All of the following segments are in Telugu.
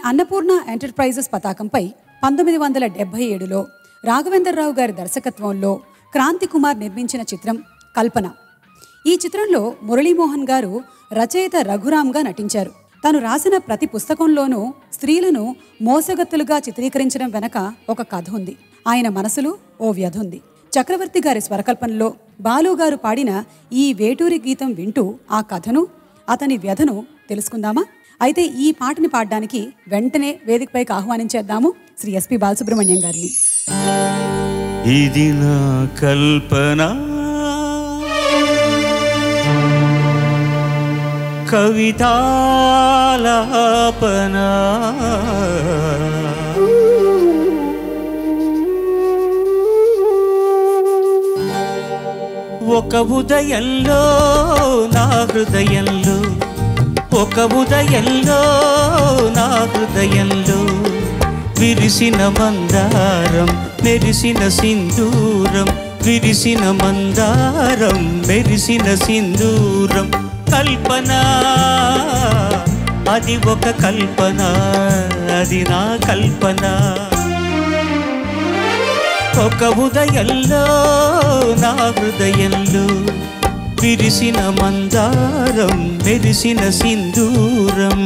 అన్నపూర్ణ ఎంటర్ప్రైజెస్ పతాకంపై పంతొమ్మిది వందల డెబ్బై ఏడులో రాఘవేంద్రరావు గారి దర్శకత్వంలో క్రాంతి కుమార్ నిర్మించిన చిత్రం కల్పన ఈ చిత్రంలో మురళీమోహన్ గారు రచయిత రఘురామ్గా నటించారు తను రాసిన ప్రతి పుస్తకంలోనూ స్త్రీలను మోసగత్తులుగా చిత్రీకరించడం వెనక ఒక కథ ఉంది ఆయన మనసులో ఓ వ్యధ ఉంది చక్రవర్తి గారి స్వరకల్పనలో బాలు గారు పాడిన ఈ వేటూరి గీతం వింటూ ఆ కథను అతని వ్యధను తెలుసుకుందామా అయితే ఈ పాటని పాడడానికి వెంటనే వేదికపైకి ఆహ్వానించేద్దాము శ్రీ ఎస్పి బాలసుబ్రహ్మణ్యం గారిని ఇది నా కల్పన కవితాలాపన ఒక ఉదయంలో నా హృదయంలో ఒక ఉదయంలో నా హృదయంలో విరిసిన మందారం మెరిసిన సింధూరం విరిసిన మందారం మెరిసిన సింధూరం కల్పన అది ఒక కల్పన అది నా కల్పన ఒక ఉదయంలో నా హృదయంలో విరిసిన మందారం మెరిసిన సింధూరం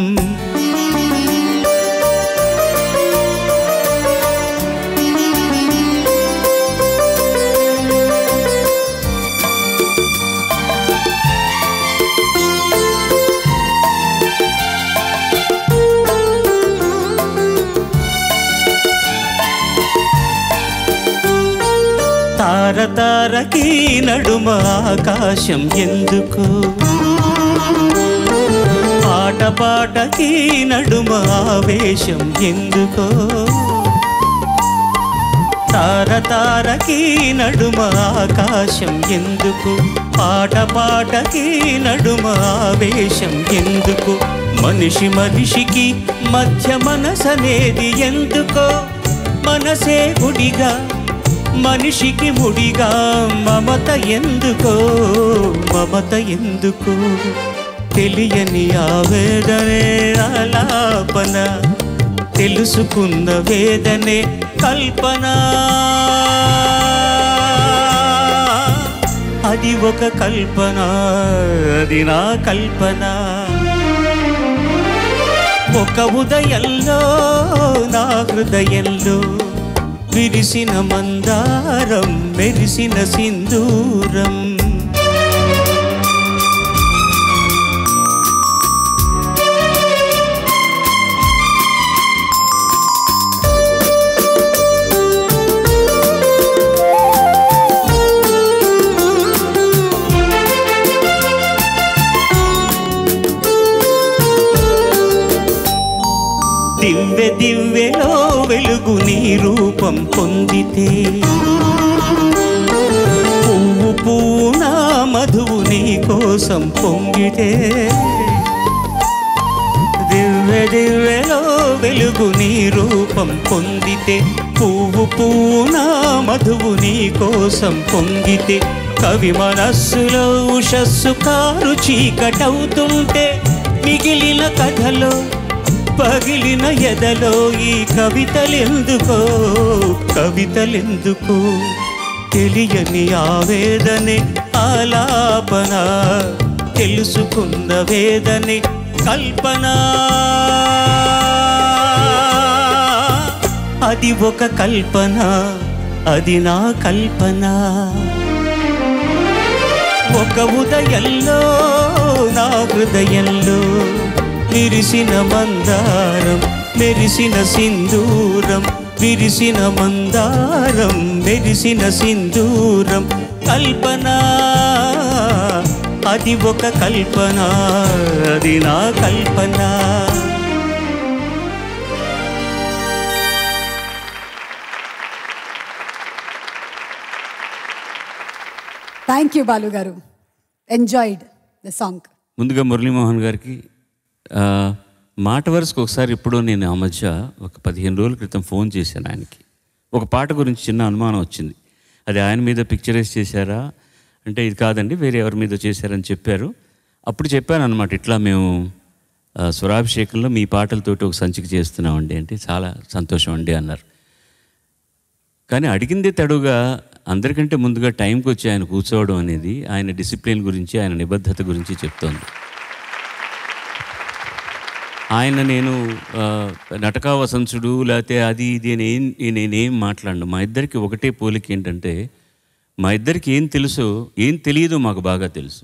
తార తారకి నడుమ ఆకాశం ఎందుకు పాట పాటకి నడుమ ఆవేశం ఎందుకో తార తారకి నడుమ ఆకాశం ఎందుకు పాట పాటకి నడుమ ఆవేశం ఎందుకు మనిషి మనిషికి మధ్య మనసనేది ఎందుకో మనసే గుడిగా మనిషికి ముడిగా మమత ఎందుకో మమత ఎందుకు తెలియని ఆవేదనే ఆలాపన తెలుసుకున్న వేదనే కల్పన అది ఒక కల్పన అది నా కల్పన ఒక ఉదయంలో నా హృదయంలో విరిసిన మందారం మెరిసిన సింధూరం దివ్య దివ్యలో వెలుగు నీ రూపం పొందితే పువ్వు పూన మధువు నీ కోసం పొంగితే దివ్య దివ్యలో వెలుగు నీ రూపం పొందితే పువ్వు పూన మధువు నీ కోసం పొంగితే కవి మనస్సులో ఉషస్సు కారు చీకటవుతుంటే మిగిలిన కథలో పగిలిన ఎదలో ఈ కవితలెందుకో కవితలెందుకో తెలియని ఆవేదనే ఆలాపన తెలుసుకున్న వేదనే కల్పన అది ఒక కల్పన అది నా కల్పన ఒక ఉదయంలో నా హృదయంలో విరిసిన మందారం మెరిసిన సింధూరం విరిసిన మందారం మెరిసిన సింధూరం కల్పన అది ఒక కల్పన అది నా కల్పన థ్యాంక్ యూ బాలు గారు ఎంజాయిడ్ ద సాంగ్ ముందుగా మురళీమోహన్ గారికి ఆ, మాట వరుసకు ఒకసారి ఎప్పుడో నేను ఆ మధ్య ఒక పదిహేను రోజుల క్రితం ఫోన్ చేశాను ఆయనకి ఒక పాట గురించి చిన్న అనుమానం వచ్చింది అది ఆయన మీద పిక్చరైజ్ చేశారా అంటే ఇది కాదండి వేరే ఎవరి మీద చేశారని చెప్పారు అప్పుడు చెప్పాను అనమాట ఇట్లా మేము ఆ, స్వరాభిషేకంలో మీ పాటలతోటి ఒక సంచిక చేస్తున్నామండి అంటే చాలా సంతోషం అండి అన్నారు కానీ అడిగిందే తడుగా అందరికంటే ముందుగా టైంకి వచ్చి ఆయన కూర్చోవడం అనేది ఆయన డిసిప్లిన్ గురించి ఆయన నిబద్ధత గురించి చెప్తోంది ఆయన నేను ఆ, నటకా వసంసుడు లేకపోతే అది ఇది అని ఏం నేనేం మాట్లాడను మా ఇద్దరికి ఒకటే పోలిక ఏంటంటే మా ఇద్దరికి ఏం తెలుసో ఏం తెలియదో మాకు బాగా తెలుసు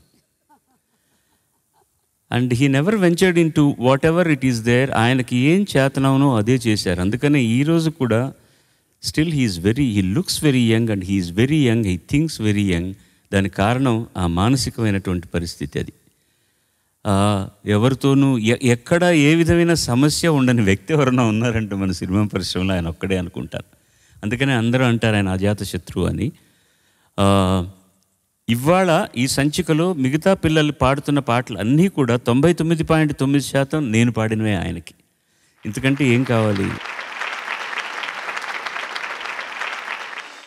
and he never ventured into whatever it is there ఆయనకి ఏం చేతనవునో అదే చేశారు అందుకనే ఈ రోజు కూడా still he is very he looks very young and he is very young he thinks very young దానికి కారణం ఆ మానసికమైనటువంటి పరిస్థితి అది ఆ, ఎవరితోనూ ఎ- ఎక్కడ ఏ విధమైన సమస్య ఉండని వ్యక్తి ఎవరైనా ఉన్నారంటే మన సినిమా పరిశ్రమలో ఆయన ఒక్కడే అనుకుంటారు అందుకనే అందరూ అంటారు ఆయన అజాత శత్రువు అని ఆ, ఇవాళ ఈ సంచికలో మిగతా పిల్లలు పాడుతున్న పాటలు అన్నీ కూడా తొంభై తొమ్మిది పాయింట్ తొమ్మిది శాతం నేను పాడినవే ఆయనకి ఇంతకంటే ఏం కావాలి